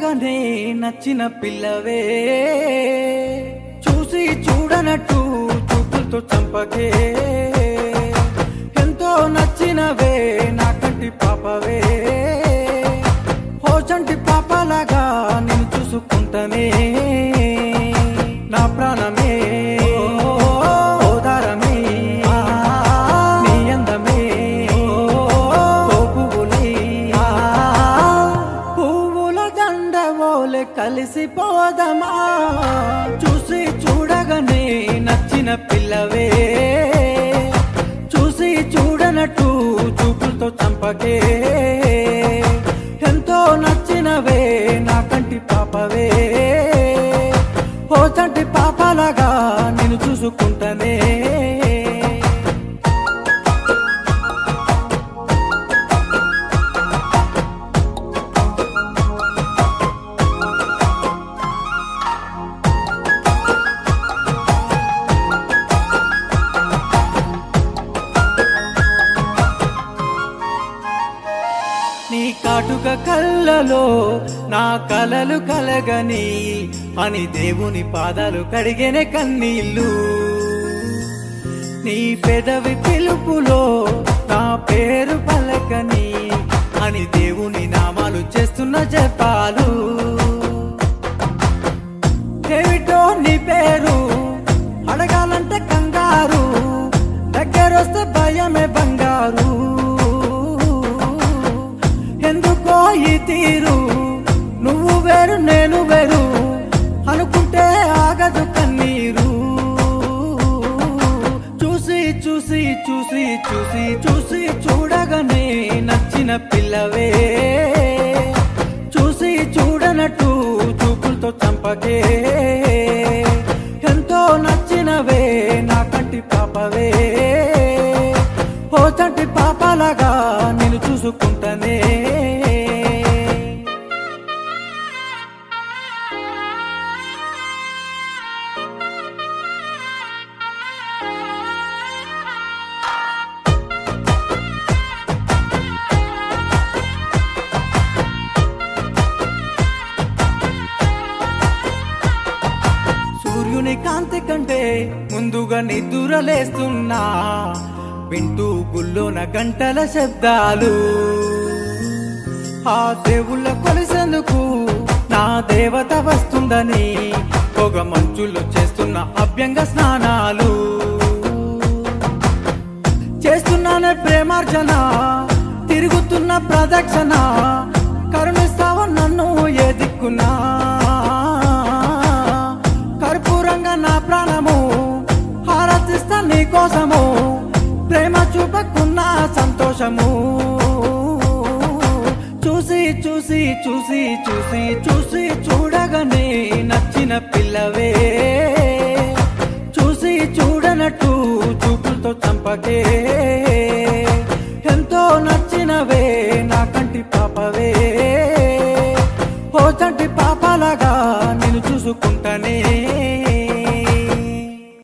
చూడగానే నచ్చిన పిల్లవే చూసి చూడనట్టు చూపులతో చంపకే ఎంతో నచ్చినవే నా కంటి పాపవే హోచంటి పాపలాగా నేను చూసుకుంటానే నా ప్రాణమే ఓదారమే నీ అందమే ఓ పువ్వులై పువ్వుల దండవోలే కలిసిపోదమా చూసి చూడగానే నచ్చిన పిల్లవే చూసి చూడనట్టు చూపులతో చంపకే ఎంతో నచ్చినవే నా కంటి పాపవే ఓ చంటి పాపలాగా నేను చూసుకుంటానే నీ కాటుక కళ్ళలో నా కలలు కలగని అని దేవుని పాదాలు కడిగేనే కన్నీళ్ళు నీ పెదవి పిలుపులో నా పేరు పలకని అని దేవుని నామాలు చేస్తున్న జపాలు ఏమిటో నీ పేరు అడగాలంటే కంగారు దగ్గరొస్తే భయమే బంగారు ఎందుకో ఈ తీరు నువ్వు వేరు నేను వేరు అనుకుంటే ఆగదు కన్నీరు చూసి చూసి చూసి చూసి చూసి చూడగానే నచ్చిన పిల్లవే చూసి చూడనట్టు చూపులతో చంపకే ఎంతో నచ్చినవే నా కంటి పాపవే ఓ చంటి పాపలాగా నేను చూసుకుంటానే సూర్యుని కాంతి కంటే ముందుగా నిద్దురలేస్తున్నా వింటూ గుల్లోన గంటల శబ్దాలు ఆ దేవుళ్ళ కొలిసేందుకు నా దేవత వస్తుందని పొగ మంచుల్లో చేస్తున్న అభ్యంగ స్నానాలు చేస్తున్నానే ప్రేమార్జన తిరుగుతున్న ప్రదక్షిణ కరుణిస్తావ నన్ను ఏ దిక్కునా కర్పూరంగా నా ప్రాణము హారతిస్తా నీ కోసము ప్రేమ చూపకున్న సంతోషము చూసి చూసి చూసి చూసి చూసి చూడగానే నచ్చిన పిల్లవే చూసి చూడనట్టు చూపులతో చంపకే